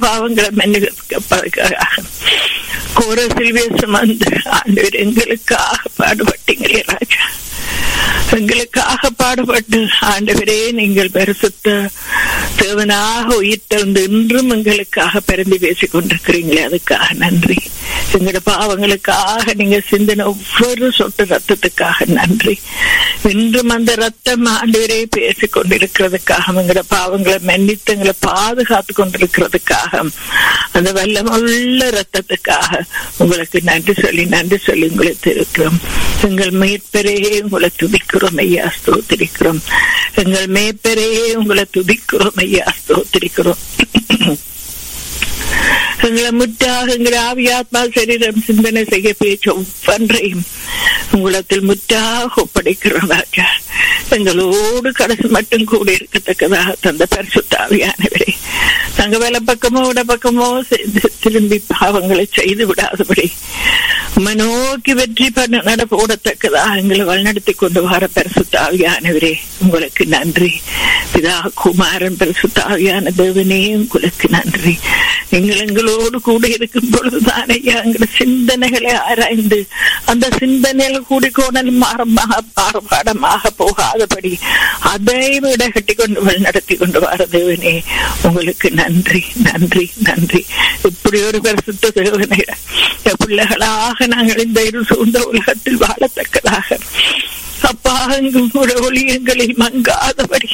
பாவங்களை மன்னிப்பதற்காக கோர சில்விய சுமந்து ஆண்டவர் எங்களுக்காக பாடுபட்டீங்களே ராஜா எங்களுக்காக பாடுபட்டு ஆண்டவரே நீங்கள் பரிசுத்த தேவனாக உயிர்த்தெழுந்து இன்றும் எங்களுக்காக பிறந்து பேசிக் கொண்டிருக்கிறீங்களே அதுக்காக நன்றி எங்களோட பாவங்களுக்காக நீங்க சிந்தின ஒவ்வொரு சொட்டு ரத்தத்துக்காக நன்றி இன்றும் அந்த ரத்தம் ஆண்டவரே பேசிக் கொண்டிருக்கிறதுக்காக எங்களோட பாவங்களை மன்னித்து எங்களை பாதுகாத்து கொண்டிருக்கிறதுக்காக அந்த வல்லமுள்ள ரத்தத்துக்காக உங்களுக்கு நன்றி சொல்லி நன்றி சொல்லி உங்களை திருக்கிறோம் எங்கள் மீட்பரே உங்களை துதிக்கிறோம் ஐயா ஸ்தோத்திரிக்கிறோம் எங்கள் மேய்ப்பரே உங்களை துதிக்கிறோம் ஐயா ஸ்தோத்திரிக்கிறோம் எங்களை முற்றாக எங்கள் ஆவியாத்மா சரீரம் சிந்தனை செய்ய பேச்சு ஒவ்வொன்றையும் உங்களத்தில் முற்றாக ஒப்படைக்கிறோம் ராஜா எங்களோடு கடைசி மட்டும் கூட இருக்கத்தக்கதாக தந்த பரிசுத்தாவியானவரே தங்க வேலை பக்கமோ இட பக்கமோ திரும்பி பாவங்களை செய்து விடாதபடி நோக்கி வெற்றி பண்ண நட போடத்தக்கதாக எங்களை வழிநடத்தி கொண்டு வர பரிசுத்தாவியானவரே உங்களுக்கு நன்றி பிதா குமாரன் பரிசுத்தாவியான தேவனே உங்களுக்கு நன்றி நீங்கள் எங்களோடு கூட இருக்கும் பொழுதுதான் ஐயா எங்களோட சிந்தனைகளை ஆராய்ந்து அந்த சிந்தனைகள் கூடிக்கோணல் மாறமாக மாறுபாடமாக போகாதபடி அதை விட கட்டி கொண்டு வழிநடத்தி கொண்டு வர தேவனே உங்களுக்கு நன்றி நன்றி நன்றி இப்படி ஒரு பரிசுத்த தேவனை பிள்ளைகளாக நாங்கள் இந்த இரு சூழ்ந்த உலகத்தில் வாழத்தக்கதாக அப்பா எங்கும் ஒளியங்களில் மங்காதபடி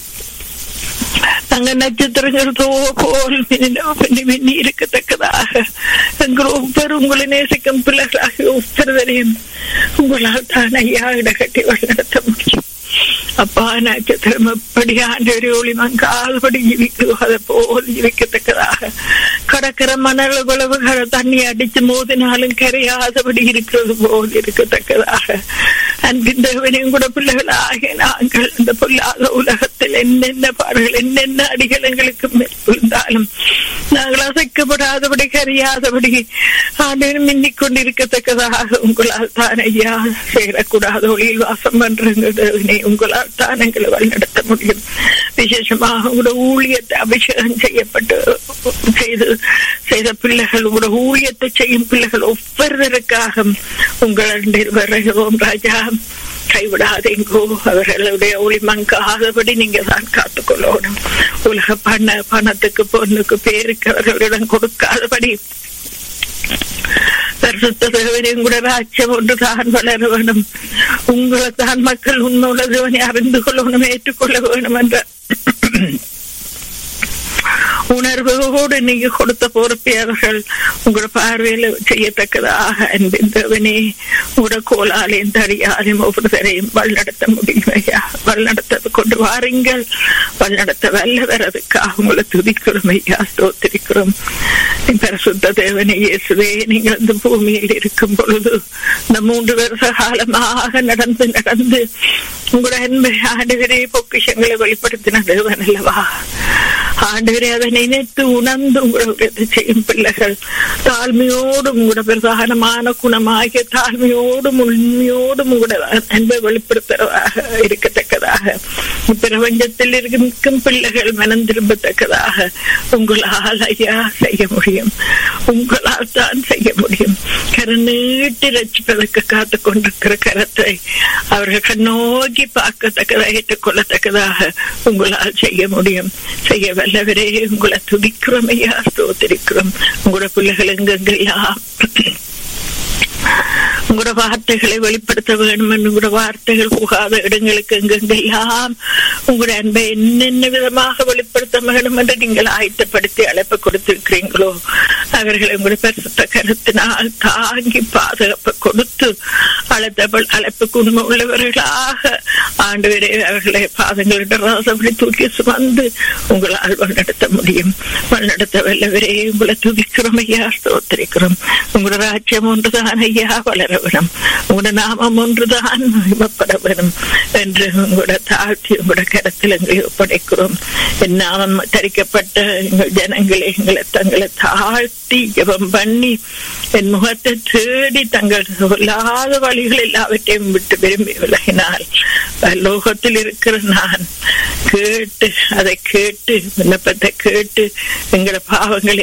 தங்க நட்சத்திரங்கள் போல் மின்னி இருக்கத்தக்கதாக எங்கள் ஒவ்வொரு உங்களை நேசிக்கும் பிள்ளைகளாக ஒவ்வொருவரையும் உங்களால் தான் ஐயா இடகட்டி வழிநடத்த முடியும் அப்பா நட்சத்திரம் எப்படி ஆண்டவரை ஒளி மங்காதபடி ஜீவிக்குதோ அதை போல் ஜீவிக்கத்தக்கதாக கடற்கர மணல் விளவுகளை தண்ணி அடிச்சு மோதினாலும் கரையாதபடி இருக்கிறது போல் இருக்கத்தக்கதாக அன்பின் தேவனையும் கூட பிள்ளைகளாக நாங்கள் இந்த பொல்லாத உலகத்தில் என்னென்ன பாடுகள் என்னென்ன அடிகள் எங்களுக்கு இருந்தாலும் நாங்கள் அசைக்கப்படாதபடி கரையாதபடி ஆண்டு மின்னிக் கொண்டிருக்கத்தக்கதாக உங்களால் தான் ஐயா சேரக்கூடாத ஒளியில் வாசம் பண்றங்க தேவனே உங்களால் தான் எங்களை வழிநடத்த முடியும் விசேஷமாக உங்களோட ஊழியத்தை அபிஷேகம் செய்யப்பட்டு செய்து செய்த பிள்ளைகள் உங்களோட ஊழியத்தை செய்யும் பிள்ளைகள் ஒவ்வொருவருக்காக உங்களிடம் வருகிறோம் ராஜா கைவிடாதீங்கோ அவர்களுடைய ஒளி மங்காதபடி நீங்க தான் காத்துக்கொள்ளணும் உலக பண பணத்துக்கு பொண்ணுக்கு பேருக்கு அவர்களிடம் கொடுக்காதபடி பரிசுத்த தேவனையும் கூட ராஜ்யம் ஒன்று தான் வளர வேணும் உங்களை தான் மக்கள் உண்மையுள்ள தேவனை அறிந்து கொள்ளணும் ஏற்றுக்கொள்ள வேணும் என்ற உணர்வோடு நீங்க கொடுத்த பொறுப்பை அவர்கள் உங்களோட பார்வையில செய்யத்தக்கதாக அன்பின் தேவனே உங்களோட கோலாலையும் தடியாலையும் ஒவ்வொருத்தரையும் வழிநடத்த முடியும் ஐயா வழிநடத்த கொண்டு வாருங்கள் வழிநடத்த வல்லவர் அதுக்காக உங்களை துதிக்கிறோம் ஐயா ஸ்தோத்திரிக்கிறோம் பரிசுத்த தேவனே இயேசுவே நீங்கள் இந்த பூமியில் இருக்கும் பொழுது இந்த மூன்று வருஷ காலமாக நடந்து நடந்து உங்களோட அன்பை ஆண்டுகிறே பொக்கிஷங்களை வெளிப்படுத்தின தேவன் அல்லவா ஆண்டவரே அதை நினைத்து உணர்ந்து உங்களுடைய செய்யும் பிள்ளைகள் தாழ்மையோடும் உங்களோட பிரதானமான குணமாகிய தாழ்மையோடும் உண்மையோடும் உங்களோட அன்பை வெளிப்படுத்துறதாக இருக்கத்தக்கதாக பிரபஞ்சத்தில் இருக்கும் பிள்ளைகள் மனம் திரும்பத்தக்கதாக உங்களால் ஐயா செய்ய முடியும் உங்களால் தான் செய்ய முடியும் கருநீட்டி ரசிப்பதற்கு காத்து கொண்டிருக்கிற கரத்தை அவர்கள் கண்ணோக்கி பார்க்கத்தக்கதாக ஏற்றுக்கொள்ளத்தக்கதாக உங்களால் செய்ய முடியும் செய்ய வல்லவரே உங்களை துதிக்கிறோம் ஐயா ஸ்தோத்திரிக்கிறோம் உங்களோட பிள்ளைகள் எங்கெங்கெல்லாம் உங்களோட வார்த்தைகளை வெளிப்படுத்த வேண்டும் உங்களோட வார்த்தைகள் புகாத இடங்களுக்கு எங்கெங்கெல்லாம் உங்களோட அன்பை என்னென்ன விதமாக வெளிப்படுத்த வேண்டும் என்று நீங்கள் ஆயத்தப்படுத்தி அழைப்பு கொடுத்திருக்கிறீங்களோ அவர்களை உங்களுடைய பரிசுத்த கருத்தினால் தாங்கி பாதுகாப்பு கொடுத்து அழைத்தவள் அழைப்புக்கு உண்மை உள்ளவர்களாக ஆண்டு வரை அவர்களை பாதங்களிடம் ராசபடி தூக்கி சுமந்து உங்களால் வழிநடத்த முடியும் வழிநடத்த வல்லவரே உங்களை துதிக்கிறோம் ஐயா ஸ்தோத்திரிக்கிறோம் உங்களோட ராஜ்யம் ஒன்றுதான் ஐயா வளர வேணும் உங்களோட நாமம் ஒன்றுதான் மகிமப்பட வேணும் என்று உங்களோட தாழ்த்தி உங்களோட கரத்தில் எங்களை ஒப்படைக்கிறோம் என் நாமம் தரிக்கப்பட்ட எங்கள் ஜனங்களை எங்களை தங்களை தாழ்த்தி ஜபம் பண்ணி என் முகத்தை தேடி தங்கள் சொல்லாத வழிகள் எல்லாவற்றையும் விட்டு விரும்பி விலகினால் லோகத்தில் இருக்கிற நான் கேட்டு அதை கேட்டு விண்ணப்பத்தை கேட்டு எங்களோட பாவங்களை